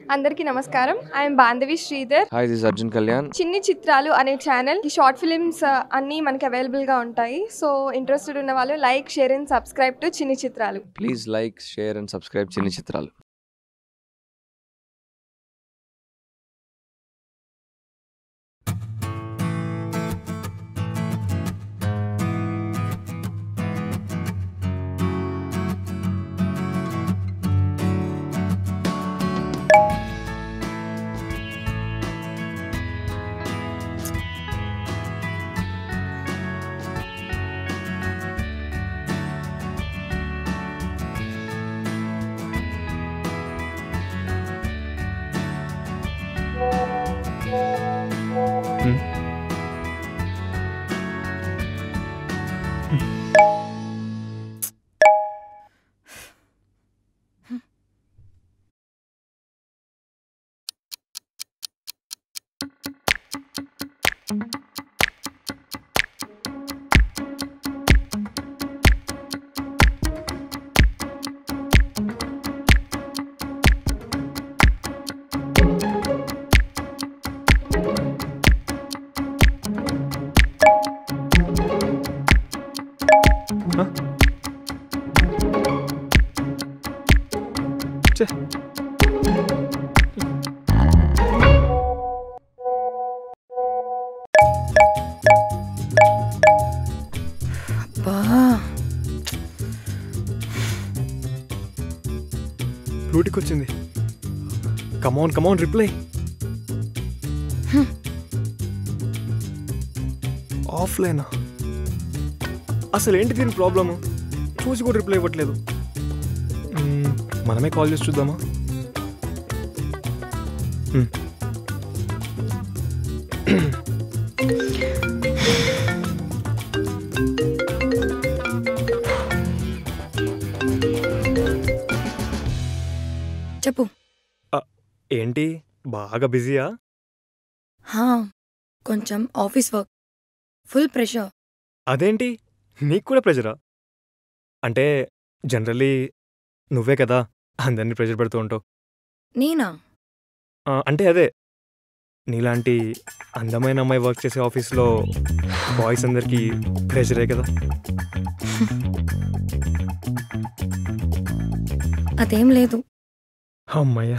అందరికీ నమస్కారం I'm Bandhavi Sridhar hi this Arjun Kalyan Chinni Chitralu అనే ఛానల్ ఈ షార్ట్ ఫిలిమ్స్ అన్నీ మనకి అవైలబుల్గా ఉంటాయి సో ఇంట్రెస్టెడ్ ఉన్న వాళ్ళు like share and subscribe to Chinni Chitralu please like share and subscribe Chinni Chitralu బా బ్లూటిక్ వచ్చింది కమౌన్ కమౌన్ రిప్లై ఆఫ్లైనా అసలు ఏంటి దీని ప్రాబ్లము చూసి కూడా రిప్లై ఇవ్వట్లేదు మ్మ్, మనమే కాల్ చేసి చూద్దామా మ్మ్. చెప్పు ఏంటి బాగా బిజీయా హా కొంచెం ఆఫీస్ వర్క్ ఫుల్ ప్రెషర్ అదేంటి నీకు కూడా ప్రెజరా అంటే జనరలీ నువ్వే కదా అందరినీ ప్రెజర్ పెడుతూ ఉంటావు నేనా ఆ, అంటే అదే నీలాంటి అందమైన అమ్మాయి వర్క్ చేసే ఆఫీస్లో బాయ్స్ అందరికీ ప్రెషరే కదా అదేం లేదు అమ్మయ్యా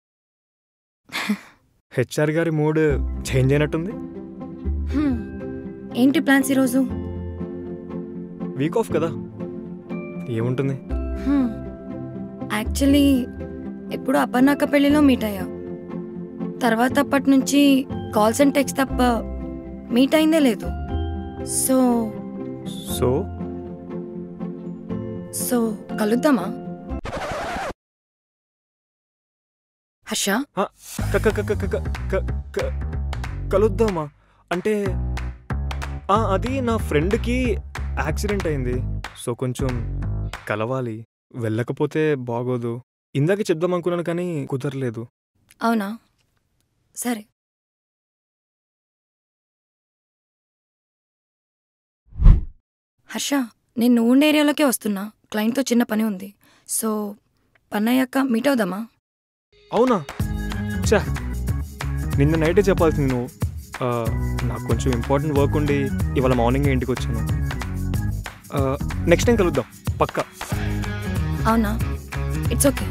హెచ్ఆర్ గారి మూడ్ చేంజ్ అయినట్టుంది హ్మ్. ఏంటి ప్లాన్స్ ఈరోజు వీక్ ఆఫ్ కదా ఏముంటుంది హ్మ్. యాక్చువల్లీ ఎప్పుడు అపర్ణాక పెళ్లిలో మీట్ అయ్యా తర్వాత అప్పటి నుంచి కాల్స్ అండ్ టెక్స్ట్ తప్ప మీట్ అయిందే లేదు సో సో సో కలుద్దామా హర్ష క- క- క- క- క- క- క- కలుద్దామా అంటే ఆ, అది నా ఫ్రెండ్కి యాక్సిడెంట్ అయింది సో కొంచెం కలవాలి వెళ్ళకపోతే బాగోదు ఇందాక చెప్దాం అనుకున్నాను కానీ కుదరలేదు అవునా సరే హర్ష నేను నువ్వు ఉండే ఏరియాలోకే వస్తున్నా క్లయింట్తో చిన్న పని ఉంది సో పని అయ్యాక మీట్ అవుదామా అవునా చా నిన్న నైటే చెప్పాల్సింది నువ్వు ఆ, నాకు కొంచెం ఇంపార్టెంట్ వర్క్ ఉండి ఇవాళ మార్నింగ్ ఇంటికి వచ్చాను నెక్స్ట్ టైం కలుద్దాం పక్కా అవునా ఇట్స్ ఓకే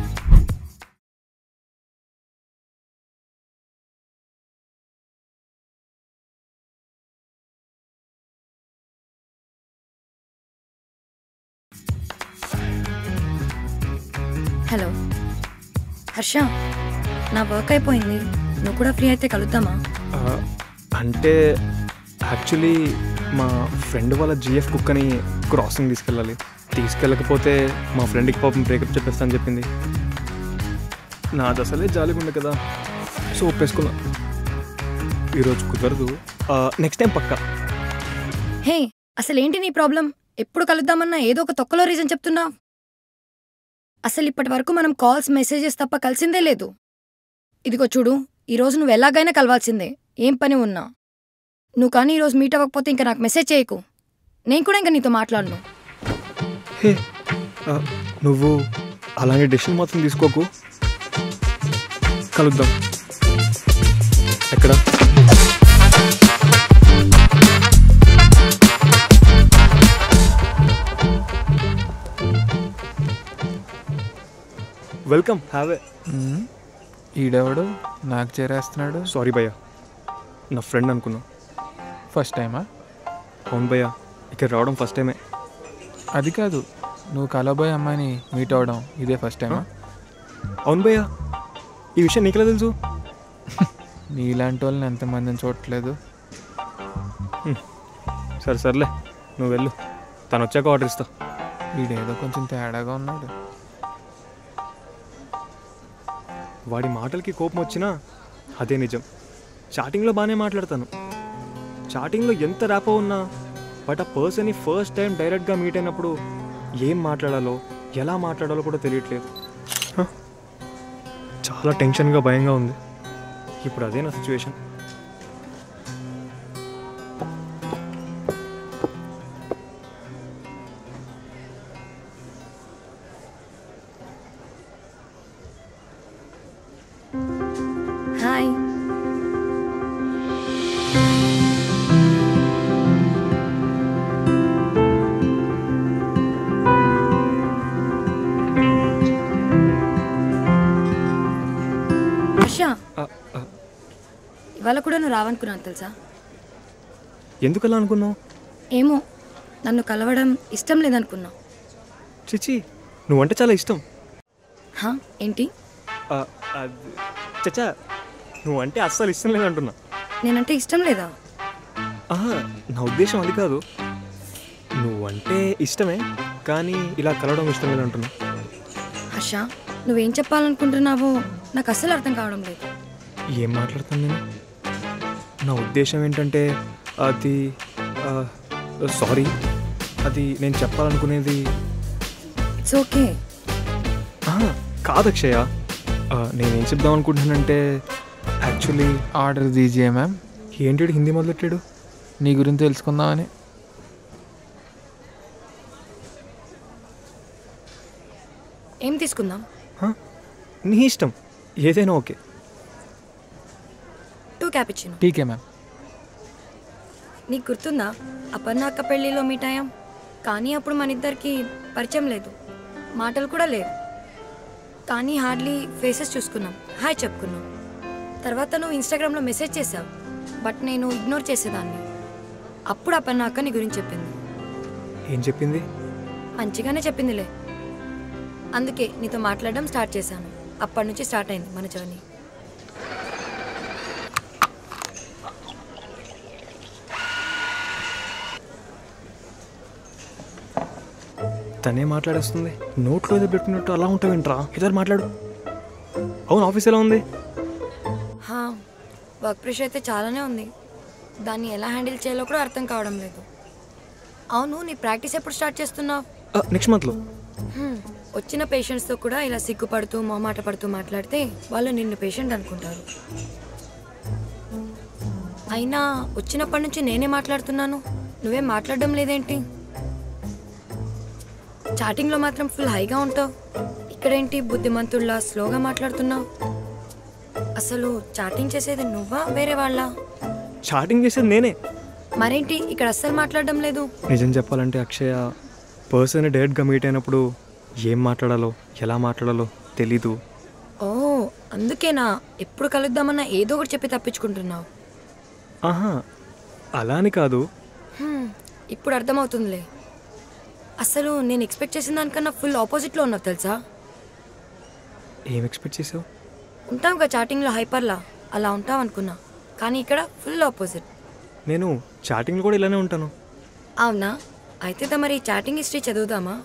హలో హర్ష నా వర్క్ అయిపోయింది నువ్వు కూడా ఫ్రీ అయితే కలుద్దామా ఆ, అంటే యాక్చువల్లీ మా ఫ్రెండ్ వాళ్ళ జిఎఫ్ కుక్కని క్రాసింగ్ తీసుకెళ్ళాలి తీసుకెళ్ళకపోతే మా ఫ్రెండ్కి పాపం బ్రేకప్ చెప్పేస్తా అని చెప్పింది నాది అసలే జాలిగా ఉంది కదా సో ఒప్పేసుకున్నా ఈరోజు కుదరదు నెక్స్ట్ టైం పక్కా హే అసలేంటి నీ ప్రాబ్లం ఎప్పుడు కలుద్దామన్నా ఏదో ఒక తొక్కలో రీజన్ చెప్తున్నావు అసలు ఇప్పటి వరకు మనం కాల్స్ మెసేజెస్ తప్ప కలిసిందే లేదు ఇదిగో చూడు ఈరోజు నువ్వు ఎలాగైనా కలవాల్సిందే ఏం పని ఉన్నా నువ్వు కానీ ఈరోజు మీట్ అవ్వకపోతే ఇంకా నాకు మెసేజ్ చేయకు నేను కూడా ఇంకా నీతో మాట్లాడను హే ఆ, నువ్వు అలాంటి డెసిషన్ మాత్రం తీసుకోకు కలుద్దాం ఎక్కడ వెల్కమ్ హ్యావ్ ఏ మ్మ్. ఈడెవడు నాకు చేరేస్తున్నాడు సారీ భయ్యా నా ఫ్రెండ్ అనుకున్నా ఫస్ట్ టైమా అవును భయ్యా ఇక్కడ రావడం ఫస్ట్ టైమే అది కాదు నువ్వు కలబోయే అమ్మాయిని మీట్ అవడం ఇదే ఫస్ట్ టైమా అవును భయ్యా ఈ విషయం నీకెలా తెలుసు నీలాంటి వాళ్ళని ఎంతమందిని చూడట్లేదు సరే సర్లే నువ్వు వెళ్ళు తను వచ్చాక ఆర్డర్ ఇస్తా వీడేదో కొంచెం తేడాగా ఉన్నాడు వాడి మాటలకి కోపం వచ్చినా అదే నిజం చాటింగ్లో బాగానే మాట్లాడతాను చాటింగ్లో ఎంత ర్యాపో ఉన్నా బట్ ఆ పర్సన్ని ఫస్ట్ టైం డైరెక్ట్గా మీట్ అయినప్పుడు ఏం మాట్లాడాలో ఎలా మాట్లాడాలో కూడా తెలియట్లేదు హ? చాలా టెన్షన్గా భయంగా ఉంది ఇప్పుడు అదే నా సిచ్యువేషన్ హాయ్ హర్ష ఇవాళ కూడా నువ్వు రావనుకున్నాను తెలుసా ఎందుకు అలా అనుకున్నావు ఏమో నన్ను కలవడం ఇష్టం లేదనుకున్నా చిచి నువ్వంటే చాలా ఇష్టం హా ఏంటి ఆ, అది చచ్చా నువ్వంటే అస్సలు ఇష్టం లేదంటున్నా నేనంటే ఇష్టం లేదా ఆహా, నా ఉద్దేశం అది కాదు నువ్వంటే ఇష్టమే కానీ ఇలా కలవడం ఇష్టం లేదంటున్నా హర్ష నువ్వేం చెప్పాలనుకుంటున్నావో నాకు అస్సలు అర్థం కావడం లేదు ఏం మాట్లాడతాను నేను నా ఉద్దేశం ఏంటంటే అది సారీ అది నేను చెప్పాలనుకునేది ఇట్స్ ఓకే ఆహా, కాదు అక్షయ ఆ, నేనేం చెప్దాం అనుకుంటున్నానంటే యాక్చువల్లీ ఆర్డర్ దీజియే మ్యామ్ ఏంటి వీడు హిందీ మొదలెట్టాడు నీ గురించి తెలుసుకుందామని ఏం తీసుకుందాం హ? నీ ఇష్టం ఏదైనా ఓకే టూ క్యాపిచినో టీకే మ్యామ్ నీకు గుర్తుందా అపర్ణ అక్క పెళ్ళిలో మీట్ అయ్యాం కానీ అప్పుడు మన ఇద్దరికి పరిచయం లేదు మాటలు కూడా లేవు కానీ హార్డ్లీ ఫేసెస్ చూసుకున్నాం హాయ్ చెప్పుకున్నాం తర్వాత నువ్వు ఇన్స్టాగ్రామ్లో మెసేజ్ చేసావు బట్ నేను ఇగ్నోర్ చేసేదాన్ని అప్పుడు అపర్ణ అక్క నీ గురించి చెప్పింది ఏం చెప్పింది మంచిగానే చెప్పిందిలే అందుకే నీతో మాట్లాడడం స్టార్ట్ చేశాను అప్పటి నుంచి స్టార్ట్ అయింది మన జర్నీ తనే మాట్లాడేస్తుంది నోట్లో ఏదో పెట్టుకున్నట్టు అలా ఉంటావేంట్రా ఇద్దరు మాట్లాడు అవును ఆఫీస్ ఎలా ఉంది హా వర్క్ ప్రెషర్ అయితే చాలానే ఉంది దాన్ని ఎలా హ్యాండిల్ చేయాలో కూడా అర్థం కావడం లేదు అవును నీ ప్రాక్టీస్ ఎప్పుడు స్టార్ట్ చేస్తున్నావు నెక్స్ట్ మంత్లో హ్మ్, వచ్చిన పేషెంట్స్తో కూడా ఇలా సిగ్గుపడుతూ మొహమాట పడుతూ మాట్లాడితే వాళ్ళు నిన్ను పేషెంట్ అనుకుంటారు అయినా వచ్చినప్పటి నుంచి నేనే మాట్లాడుతున్నాను నువ్వేం మాట్లాడడం లేదేంటి చాటింగ్లో మాత్రం ఫుల్ హైగా ఉంటావు ఇక్కడేంటి బుద్ధిమంతుల్లా స్లోగా మాట్లాడుతున్నావు అసలు చాటింగ్ చేసేది నువ్వా వేరే వాళ్ళ చాటింగ్ చేసేది నేనే మరేంటి ఇక్కడ అస్సలు మాట్లాడడం లేదు నిజం చెప్పాలంటే అక్షయ పర్సన్ డైరెక్ట్గా మీట్ అయినప్పుడు ఏం మాట్లాడాలో ఎలా మాట్లాడాలో తెలీదు ఓ అందుకేనా ఎప్పుడు కలుద్దామన్నా ఏదో ఒకటి చెప్పి తప్పించుకుంటున్నావు ఆహా అలా అని కాదు హ్మ్, ఇప్పుడు అర్థమవుతుందిలే అసలు నేను ఎక్స్పెక్ట్ చేసిన దానికన్నా ఫుల్ ఆపోజిట్లో ఉన్నావు తెలుసా ఏం ఎక్స్పెక్ట్ చేసావు ఉంటాం కదా చాటింగ్లో హైపర్లా అలా ఉంటావు అనుకున్నా కానీ ఇక్కడ ఫుల్ ఆపోజిట్ నేను చాటింగ్లో కూడా ఇలానే ఉంటాను అవునా అయితే మరి చాటింగ్ హిస్టరీ చదువుదామా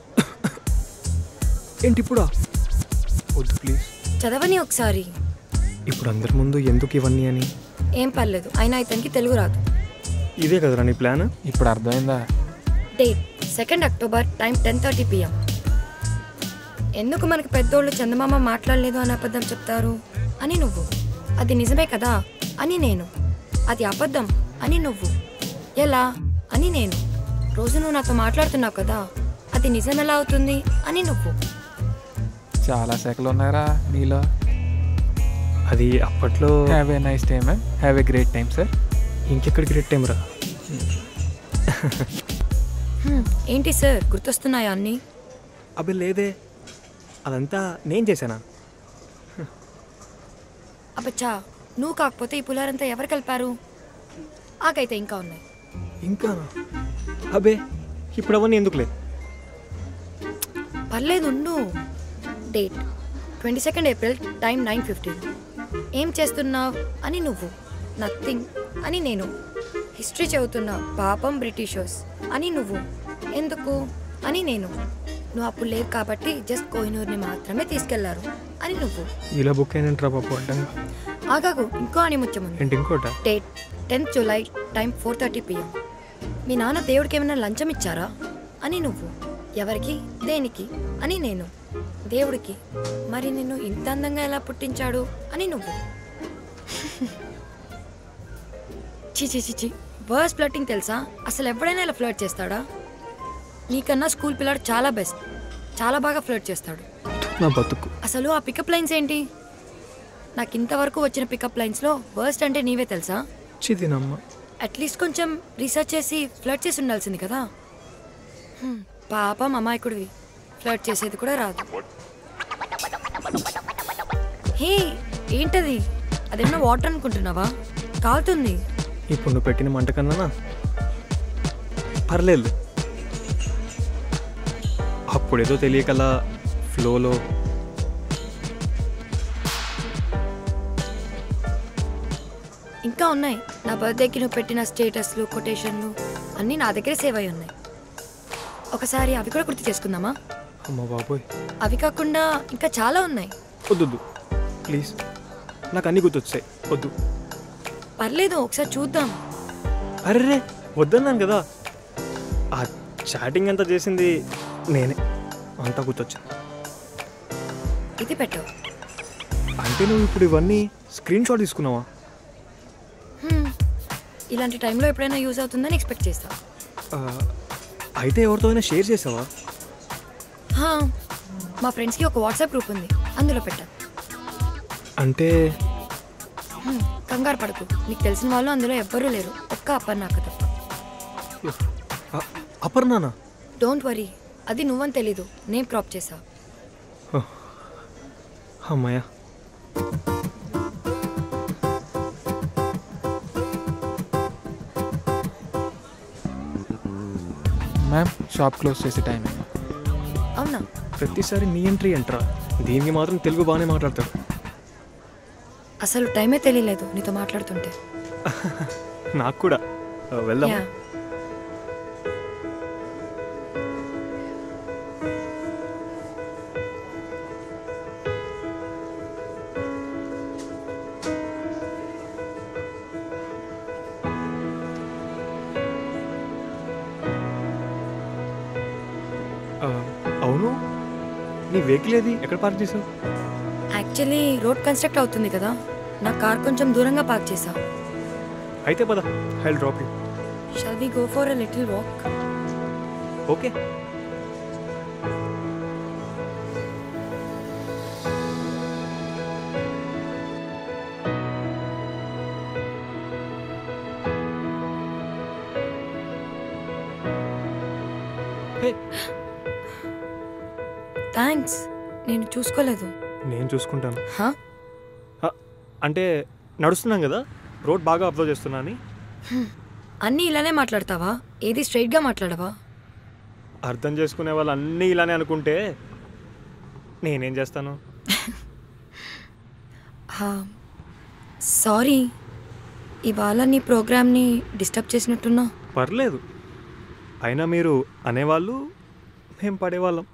ఏంటి ఇప్పుడా వద్దు ప్లీజ్ చదవని ఒకసారి ఇప్పుడు అందరి ముందు ఎందుకు ఇవన్నీ అని ఏం పర్లేదు అయినా ఇతనికి తెలుగు రాదు ఇదే కదరా నీ ప్లాన్ ఇప్పుడు అర్థమైందా date second October time ten thirty PM ఎందుకు మనకి పెద్దోళ్ళు చందమామ మాట్లాడలేదు అని అబద్ధం చెప్తారు అని నువ్వు అది నిజమే కదా అని నేను అది అబద్ధం అని నువ్వు ఎలా అని నేను రోజు నువ్వు నాతో మాట్లాడుతున్నావు కదా అది నిజం ఎలా అవుతుంది అని నువ్వు చాలా శాఖలు ఉన్నారా నీలో అది అప్పట్లో have a nice time ma'am have a great time sir ఇంకెక్కడ గ్రేట్ టైం రా హ్మ్, ఏంటి సార్ గుర్తొస్తున్నాయా అన్నీ అబ్బే లేదే అదంతా నేను చేశానా అబ్బచ్చా నువ్వు కాకపోతే ఈ పులారంతా ఎవరు కలిపారు ఆకైతే ఇంకా ఉన్నాయి ఇంకా అబ్బే ఇప్పుడు అవన్నీ ఎందుకులే పర్లేదు ఉండు date twenty second April time nine fifteen ఏం చేస్తున్నావు అని నువ్వు నథింగ్ అని నేను హిస్టరీ చదువుతున్నా పాపం బ్రిటిషర్స్ అని నువ్వు ఎందుకు అని నేను నువ్వు అప్పుడు లేవు కాబట్టి జస్ట్ కోహినూర్ని మాత్రమే తీసుకెళ్లారు అని నువ్వు ఇలా బుక్ అయినంటారా పాప అడ్డంగా ఆగాగు ఇంకో అని ముచ్చముంది ఏంటి ఇంకోట date tenth July time four thirty PM మీ నాన్న దేవుడికి ఏమైనా లంచం ఇచ్చారా అని నువ్వు ఎవరికి దేనికి అని నేను దేవుడికి మరి నిన్ను ఇంత అందంగా ఎలా పుట్టించాడు అని నువ్వు చిచి చిచి వర్స్ ఫ్లర్టింగ్ తెలుసా అసలు ఎవడైనా ఇలా ఫ్లర్ట్ చేస్తాడా నీకన్నా స్కూల్ పిల్లాడు చాలా బెస్ట్ చాలా బాగా ఫ్లర్ట్ చేస్తాడు నా బతుకు అసలు ఆ పికప్ లైన్స్ ఏంటి నాకు ఇంతవరకు వచ్చిన పికప్ లైన్స్లో వర్స్ట్ అంటే నీవే తెలుసా చిదినమ్మ అట్లీస్ట్ కొంచెం రీసెర్చ్ చేసి ఫ్లర్ట్ చేసి ఉండాల్సింది కదా హ్మ్, పాపం అమాయకుడివి ఫ్లర్ట్ చేసేది కూడా రాదు హే ఏంటది అదేమన్నా వాటర్ అనుకుంటున్నావా కాలుతుంది ఇప్పుడు నువ్వు పెట్టిన మంట కన్నానా పర్లేదు అప్పుడేదో తెలియకలా ఫ్లోలో ఇంకా ఉన్నాయి నా బర్త్డేకి నువ్వు పెట్టిన స్టేటస్లు కొటేషన్లు అన్నీ నా దగ్గరే సేవ్ అయి ఉన్నాయి ఒకసారి అవి కూడా గుర్తు చేసుకుందామా అమ్మ బాబోయ్ అవి కాకుండా ఇంకా చాలా ఉన్నాయి వద్దొద్దు ప్లీజ్ నాకు అన్నీ గుర్తొచ్చాయి వద్దు పర్లేదు ఒకసారి చూద్దాం అర్రే వద్దన్నాను కదా ఆ చాటింగ్ అంతా చేసింది నేనే అంతా గుర్తొచ్చింది ఇది పెట్టు అంటే నువ్వు ఇప్పుడు ఇవన్నీ స్క్రీన్ షాట్ తీసుకున్నావా హ్మ్. ఇలాంటి టైంలో ఎప్పుడైనా యూజ్ అవుతుందని ఎక్స్పెక్ట్ చేస్తా ఆ, అయితే ఎవరితో అయినా షేర్ చేసావా హా, మా ఫ్రెండ్స్కి ఒక వాట్సాప్ గ్రూప్ ఉంది అందులో పెట్టా అంటే హ్మ్, కంగారు పడకు నీకు తెలిసిన వాళ్ళు అందులో ఎవ్వరూ లేరు ఒక్క అప్పర్నాక తప్ప అ- అపర్ణానా డోంట్ వరీ అది నువ్వని తెలీదు నేను క్రాప్ చేసా అమ్మాయ్యా మ్యామ్ షాప్ క్లోజ్ చేసే టైం అవునా ప్రతిసారి నీ ఎంట్రీ ఎంట్రా దీనికి మాత్రం తెలుగు బాగానే మాట్లాడతాడు అసలు టైమే తెలియలేదు నీతో మాట్లాడుతుంటే నాకు కూడా ఆ, వెళ్దాం యా ఆ, అవును నీ వెహికల్ ఏది ఎక్కడ పార్క్ చేసావు యాక్చువల్లీ రోడ్ కన్స్ట్రక్ట్ అవుతుంది కదా నా కార్ కొంచెం దూరంగా పార్క్ చేసా అయితే పద I drop you shall we go for a little walk okay hey thanks నేను చూసుకోలేదు నేను చూసుకుంటాను హా ఆ, అంటే నడుస్తున్నాం కదా రోడ్ బాగా అబ్జర్వ్ చేస్తున్నా అని అన్నీ ఇలానే మాట్లాడతావా ఏది స్ట్రైట్గా మాట్లాడవా అర్థం చేసుకునే వాళ్ళు అన్నీ ఇలానే అనుకుంటే నేనేం చేస్తాను సారీ ఇవాళ నీ ప్రోగ్రామ్ని డిస్టర్బ్ చేసినట్టున్నా పర్లేదు అయినా మీరు అనేవాళ్ళు మేము పడేవాళ్ళం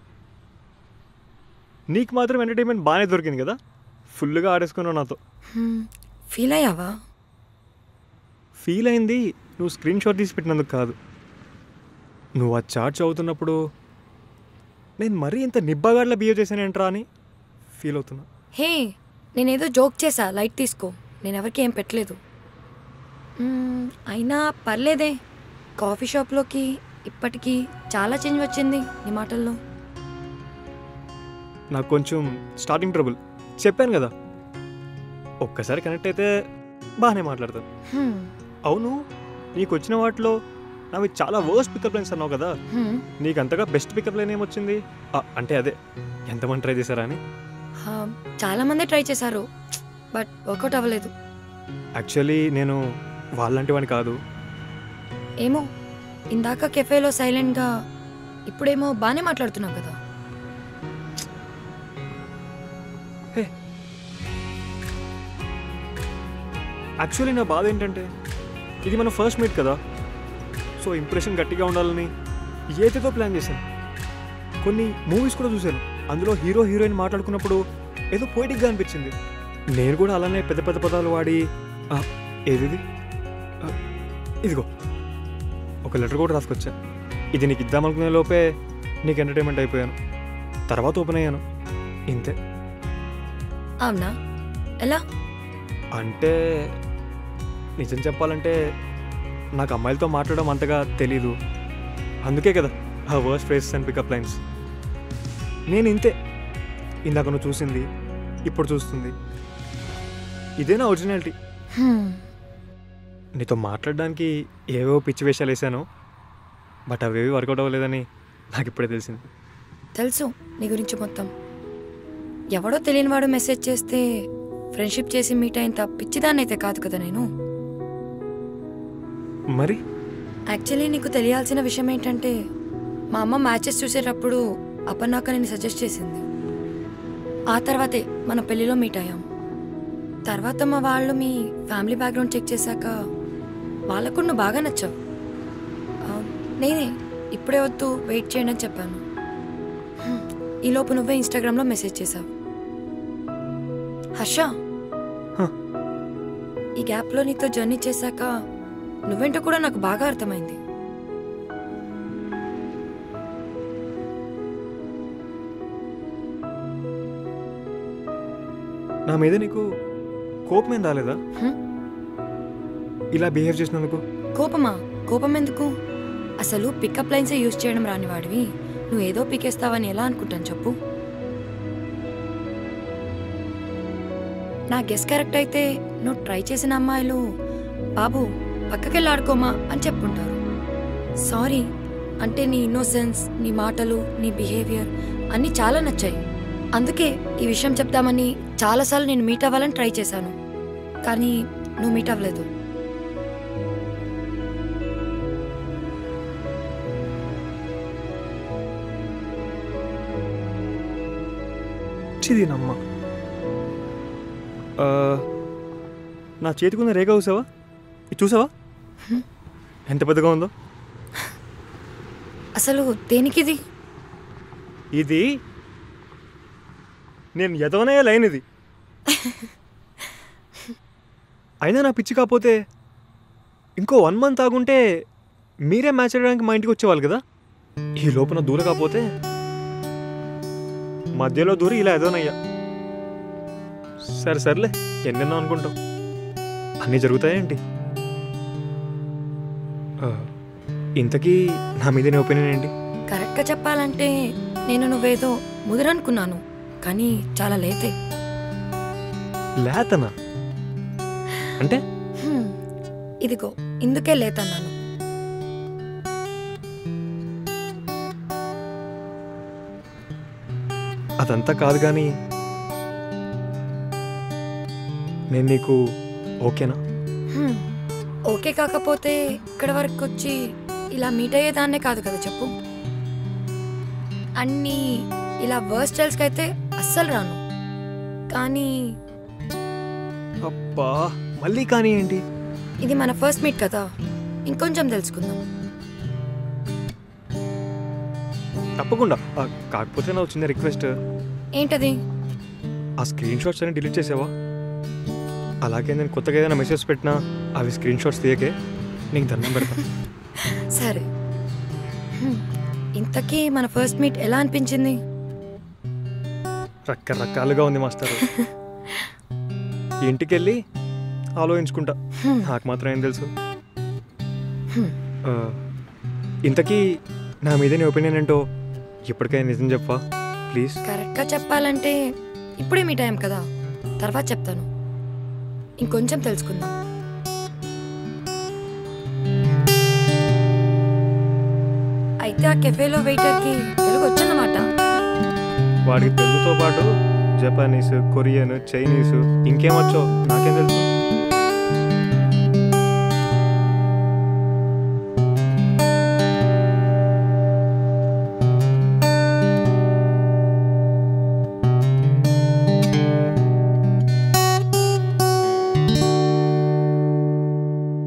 నీకు మాత్రం ఎంటర్టైన్మెంట్ బాగానే దొరికింది కదా ఫుల్గా ఆడేసుకున్నావు నాతో ఫీల్ అయ్యావా ఫీల్ అయింది నువ్వు స్క్రీన్ షాట్ తీసి పెట్టినందుకు కాదు నువ్వు ఆ చార్ట్ చదువుతున్నప్పుడు నేను మరీ ఇంత నిబ్బాగాడ్లా బిహేవ్ చేశానేంట్రా అని ఫీల్ అవుతున్నా హే నేనేదో జోక్ చేసా లైట్ తీసుకో నేను ఎవరికి ఏం పెట్టలేదు మ్మ్, అయినా పర్లేదే కాఫీ షాప్లోకి ఇప్పటికీ చాలా చేంజ్ వచ్చింది నీ మాటల్లో నాకు కొంచెం స్టార్టింగ్ ట్రబుల్ చెప్పాను కదా ఒక్కసారి కనెక్ట్ అయితే బాగానే మాట్లాడతాను హ్మ్, అవును నీకు వచ్చిన వాటిలో నావి చాలా వర్స్ట్ పికప్ లైన్స్ అన్నావు కదా హ్మ్. నీకు అంతగా బెస్ట్ పికప్ లైన్ ఏమొచ్చింది ఆ, అంటే అదే ఎంతమంది ట్రై చేశారా అని హా, చాలా మంది ట్రై చేశారు బట్ వర్కౌట్ అవ్వలేదు యాక్చువల్లీ నేను వాళ్ళంటి వాడిని కాదు ఏమో ఇందాక కెఫేలో సైలెంట్గా ఇప్పుడేమో బాగానే మాట్లాడుతున్నావు కదా యాక్చువల్లీ నా బాధ ఏంటంటే ఇది మన ఫస్ట్ మీట్ కదా సో ఇంప్రెషన్ గట్టిగా ఉండాలని ఏదేదో ప్లాన్ చేశాను కొన్ని మూవీస్ కూడా చూశాను అందులో హీరో హీరోయిన్ మాట్లాడుకున్నప్పుడు ఏదో పోయిటిక్గా అనిపించింది నేను కూడా అలానే పెద్ద పెద్ద పదాలు వాడి ఆ, ఏదిది ఆ, ఇదిగో ఒక లెటర్ కూడా రాసుకొచ్చా ఇది నీకు ఇద్దామనుకునే లోపే నీకు ఎంటర్టైన్మెంట్ అయిపోయాను తర్వాత ఓపెన్ అయ్యాను ఇంతే అవునా ఎలా అంటే నిజం చెప్పాలంటే నాకు అమ్మాయిలతో మాట్లాడడం అంతగా తెలీదు అందుకే కదా ఆ worst phrases and pickup lines నేను ఇంతే ఇందాక నువ్వు చూసింది ఇప్పుడు చూస్తుంది ఇదేనా ఒరిజినాలిటీ హ్మ్, నీతో మాట్లాడడానికి ఏవో పిచ్చి వేషాలు వేసాను బట్ అవేవి వర్కౌట్ అవ్వలేదని నాకు ఇప్పుడే తెలిసింది తెలుసు నీ గురించి మొత్తం ఎవడో తెలియనివాడు మెసేజ్ చేస్తే ఫ్రెండ్షిప్ చేసి మీట్ అయింత పిచ్చిదాన్నైతే కాదు కదా నేను మరి యాక్చువల్లీ నీకు తెలియాల్సిన విషయం ఏంటంటే మా అమ్మ మ్యాచెస్ చూసేటప్పుడు అపర్ణాక నేను సజెస్ట్ చేసింది ఆ తర్వాతే మన పెళ్లిలో మీట్ అయ్యాం తర్వాత మా వాళ్ళు మీ ఫ్యామిలీ బ్యాక్గ్రౌండ్ చెక్ చేశాక వాళ్ళకు నువ్వు బాగా నచ్చావు ఆ, నేనే ఇప్పుడే వద్దు వెయిట్ చేయండి అని చెప్పాను హ్మ్, ఈలోపు నువ్వే ఇన్స్టాగ్రామ్లో మెసేజ్ చేశావు హర్ష హ. ఈ గ్యాప్లో నీతో జర్నీ చేశాక నువ్వేంటో కూడా నాకు బాగా అర్థమైంది నా మీద నీకు కోపం ఏం రాలేదా హ్మ్? ఇలా బిహేవ్ చేసినందుకు కోపమా కోపం ఎందుకు అసలు పికప్ లైన్సే యూజ్ చేయడం రాని వాడివి నువ్వు ఏదో పీకేస్తావని ఎలా అనుకుంటాను చెప్పు నా గెస్ కరెక్ట్ అయితే నువ్వు ట్రై చేసిన అమ్మాయిలు బాబు పక్కకెళ్ళి ఆడుకోమా అని చెప్పుంటారు సారీ అంటే నీ ఇన్నోసెన్స్ నీ మాటలు నీ బిహేవియర్ అన్నీ చాలా నచ్చాయి అందుకే ఈ విషయం చెప్దామని చాలాసార్లు నేను మీట్ అవ్వాలని ట్రై చేశాను కానీ నువ్వు మీట్ అవ్వలేదు చిది నమ్మ ఆ, నా చేతికున్న రేఖ చూసావా ఇది చూసావా ఎంత పెద్దగా ఉందో అసలు దేనికిది ఇది నేను ఎదవనే లైన్ ఇది అయినా నా పిచ్చి కాకపోతే ఇంకో వన్ మంత్ ఆగుంటే మీరే మ్యాచ్ ఆడడానికి మా ఇంటికి వచ్చేవాళ్ళు కదా ఈ లోపల దూర కాకపోతే మధ్యలో దూరి ఇలా ఎదవనయ్యా సరే సర్లే ఎన్నెన్నో అనుకుంటాం అన్నీ జరుగుతాయేంటి ఆ, ఇంతకీ నా మీద నీ ఒపీనియన్ ఏంటి కరెక్ట్గా చెప్పాలంటే నేను నువ్వేదో ముదురనుకున్నాను కానీ చాలా లేతే లేతనా అంటే హ్మ్, ఇదిగో ఇందుకే లేతన్నాను అదంతా కాదు కానీ నేను నీకు ఓకేనా హ్మ్, ఓకే కాకపోతే ఇక్కడ వరకు వచ్చి ఇలా మీట్ అయ్యేదాన్నే కాదు కదా చెప్పు అన్నీ ఇలా వర్స్ట్ స్టైల్స్కి అయితే అస్సలు రాను కానీ అబ్బా మళ్ళీ కానీ ఏంటి ఇది మన ఫస్ట్ మీట్ కదా ఇంకొంచెం తెలుసుకుందాం తప్పకుండా ఆ, కాకపోతే నా చిన్న రిక్వెస్ట్ ఏంటది ఆ స్క్రీన్ షాట్స్ అన్ని డిలీట్ చేసావా అలాగే నేను కొత్తగా ఏదైనా మెసేజ్ పెట్టినా అవి స్క్రీన్ షాట్స్ తీయకే నీకు దండం పెడతా సరే హ్మ్, ఇంతకీ మన ఫస్ట్ మీట్ ఎలా అనిపించింది రకరకాలుగా ఉంది మాస్టర్ ఇంటికి వెళ్ళి ఆలోచించుకుంటా హ్మ్, నాకు మాత్రం ఏం తెలుసు హ్మ్. ఆ, ఇంతకీ నా మీద నీ ఒపీనియన్ ఏంటో ఇప్పటికైనా నిజం చెప్పా ప్లీజ్ కరెక్ట్గా చెప్పాలంటే ఇప్పుడే మీ టైం కదా తర్వాత చెప్తాను ఇంకొంచెం తెలుసుకుందాం అయితే ఆ కెఫేలో వెయిటర్కి తెలుగు వచ్చన్నమాట వాడికి తెలుగుతో పాటు జపానీస్ కొరియన్ చైనీస్ ఇంకేమొచ్చో నాకేం తెలుసు